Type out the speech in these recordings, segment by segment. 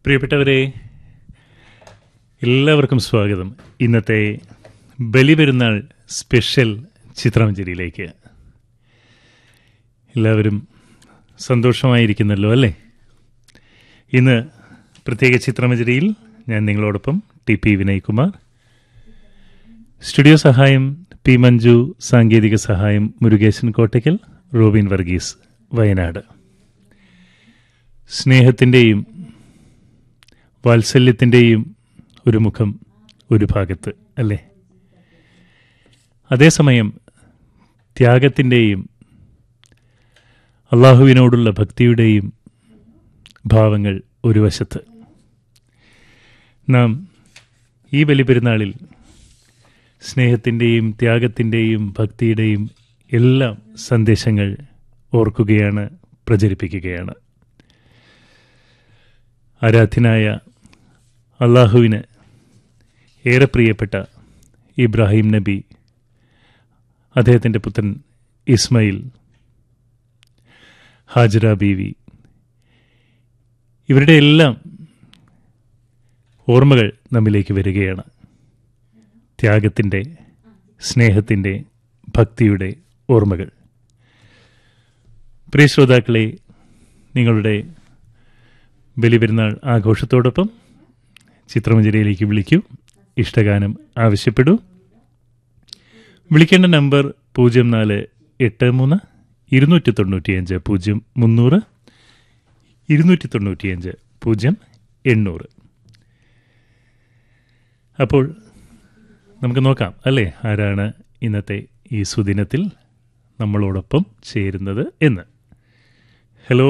പ്രിയപ്പെട്ടവരെ എല്ലാവർക്കും സ്വാഗതം ഇന്നത്തെ ബലിപെരുന്നാൾ സ്പെഷ്യൽ ചിത്രമഞ്ചേരിയിലേക്ക് എല്ലാവരും സന്തോഷമായിരിക്കുന്നല്ലോ അല്ലേ ഇന്ന് പ്രത്യേക ചിത്രമഞ്ചേരിയിൽ ഞാൻ നിങ്ങളോടൊപ്പം ടി പി വിനയ്കുമാർ സ്റ്റുഡിയോ സഹായം പി മഞ്ജു സാങ്കേതിക സഹായം മുരുകേശൻ കോട്ടയ്ക്കൽ റോബിൻ വർഗീസ് വയനാട് സ്നേഹത്തിൻ്റെയും വാത്സല്യത്തിൻ്റെയും ഒരു മുഖം ഒരു ഭാഗത്ത് അല്ലേ അതേസമയം ത്യാഗത്തിൻ്റെയും അള്ളാഹുവിനോടുള്ള ഭക്തിയുടെയും ഭാവങ്ങൾ ഒരു വശത്ത് നാം ഈ ബലിപെരുന്നാളിൽ സ്നേഹത്തിൻ്റെയും ത്യാഗത്തിൻ്റെയും ഭക്തിയുടെയും എല്ലാം സന്ദേശങ്ങൾ ഓർക്കുകയാണ് പ്രചരിപ്പിക്കുകയാണ് ആരാധ്യനായ അള്ളാഹുവിന് ഏറെ പ്രിയപ്പെട്ട ഇബ്രാഹിം നബി അദ്ദേഹത്തിൻ്റെ പുത്രൻ ഇസ്മയിൽ ഹാജറ ബീവി ഇവരുടെ എല്ലാം ഓർമ്മകൾ നമ്മിലേക്ക് വരികയാണ് ത്യാഗത്തിൻ്റെ സ്നേഹത്തിൻ്റെ ഭക്തിയുടെ ഓർമ്മകൾ പ്രിയ ശ്രോതാക്കളെ നിങ്ങളുടെ ബലിപെരുന്നാൾ ആഘോഷത്തോടൊപ്പം ചിത്രമഞ്ജരിയിലേക്ക് വിളിക്കൂ ഇഷ്ടഗാനം ആവശ്യപ്പെടൂ വിളിക്കേണ്ട നമ്പർ പൂജ്യം നാല് എട്ട് മൂന്ന് ഇരുന്നൂറ്റി തൊണ്ണൂറ്റിയഞ്ച് പൂജ്യം മുന്നൂറ് ഇരുന്നൂറ്റി തൊണ്ണൂറ്റിയഞ്ച് പൂജ്യം എണ്ണൂറ് അപ്പോൾ നമുക്ക് നോക്കാം അല്ലേ ആരാണ് ഇന്നത്തെ ഈ സുദിനത്തിൽ നമ്മളോടൊപ്പം ചേരുന്നത് എന്ന് ഹലോ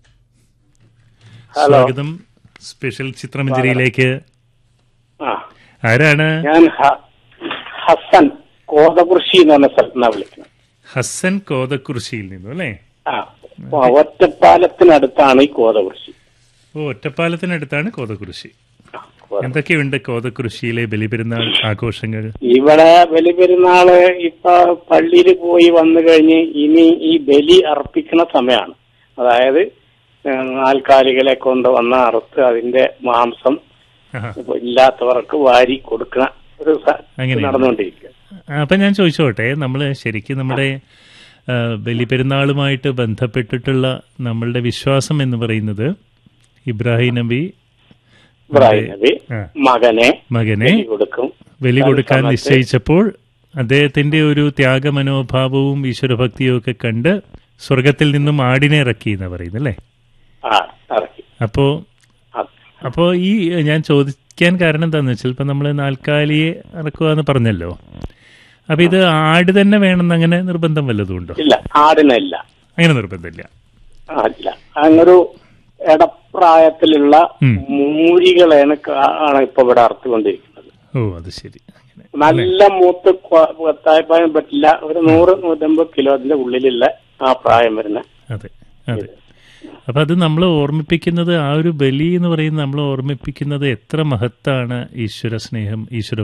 ഹലോ സ്വാഗതം സ്പെഷ്യൽ ചിത്രമഞ്ജരിയിലേക്ക് ആ ആരാണ് ഞാൻ ഹ- ഹസൻ കോതകൃഷി എന്ന് പറഞ്ഞ സ്ഥലത്തുനിന്നാണ് വിളിക്കുന്നത് ഹസൻ കോതക്കുറിശിയിൽ നിന്നും അല്ലേ ആ അപ്പൊ ഒറ്റപ്പാലത്തിനടുത്താണ് ഈ കോതകൃഷി ഓ ഒറ്റപ്പാലത്തിനടുത്താണ് കോതക്കുറിശി ആ, കോത- എന്തൊക്കെയുണ്ട് കോതക്കുറിശിയിലെ ബലിപെരുന്നാൾ ആഘോഷങ്ങൾ ഇവിടെ ബലി പെരുന്നാള് ഇപ്പൊ പള്ളിയിൽ പോയി വന്നു കഴിഞ്ഞ് ഇനി ഈ ബലി അർപ്പിക്കുന്ന സമയമാണ് അതായത് ഏഹ്, നാൽക്കാലികളെ കൊണ്ട് വന്ന് അറുത്ത് അതിന്റെ മാംസം ആഹാ. ഇപ്പൊ ഇല്ലാത്തവർക്ക് വാരി കൊടുക്കുന്ന ഒരു സ- അങ്ങനെയാണ്. നടന്നുകൊണ്ടിരിക്കുക അപ്പൊ ഞാൻ ചോദിച്ചോട്ടെ നമ്മൾ ശരിക്കും നമ്മുടെ ആ, ബലിപെരുന്നാളുമായിട്ട് ബന്ധപ്പെട്ടിട്ടുള്ള നമ്മളുടെ വിശ്വാസം എന്ന് പറയുന്നത് ഇബ്രാഹിം നബി ഇബ്രാഹിം നബി ആ. മകനെ മകനെ ബലി കൊടുക്കും ബലി കൊടുക്കാൻ സമയത്ത് നിശ്ചയിച്ചപ്പോൾ അദ്ദേഹത്തിന്റെ ഒരു ത്യാഗമനോഭാവവും ഈശ്വരഭക്തിയും ഒക്കെ കണ്ട് സ്വർഗത്തിൽ നിന്നും ആടിനെ ഇറക്കി എന്ന് പറയുന്നത് അല്ലേ ആ ഇറക്കി അപ്പോ ആ. അപ്പോ ഈ ഞാൻ ചോദിക്കാൻ കാരണം എന്താന്ന് വെച്ചാൽ ഇപ്പൊ നമ്മള് നാൽക്കാലിയെ ഇറക്കുക എന്ന് പറഞ്ഞല്ലോ അപ്പൊ ഇത് ആട് തന്നെ വേണമെന്ന് അങ്ങനെ നിർബന്ധം വല്ലതും ഉണ്ടോ ഇല്ല ആടിനല്ല അങ്ങനെ നിർബന്ധമില്ല ആ, ഇല്ല അങ്ങനൊരു ഇടപ്രായത്തിലുള്ള ഉം. മൂരികളെയാണ് ക- ആണ് ഇപ്പൊ ഇവിടെ അറുത്തുകൊണ്ടിരിക്കുന്നത് ഓ അത് ശരി അങ്ങനെ നല്ല മൂത്ത് കൊ- കൊത്തായ്പാൻ പറ്റില്ല ഒരു നൂറ് നൂറ്റമ്പത് കിലോ അതിന്റെ ഉള്ളിലുള്ള ആ പ്രായം വരുന്ന അതെ അതെ അപ്പൊ അത് നമ്മൾ ഓർമ്മിപ്പിക്കുന്നത് ആ ഒരു ബലി എന്ന് പറയുന്നത് നമ്മൾ ഓർമ്മിപ്പിക്കുന്നത് എത്ര മഹത്താണ് ഈശ്വര സ്നേഹം ഈശ്വര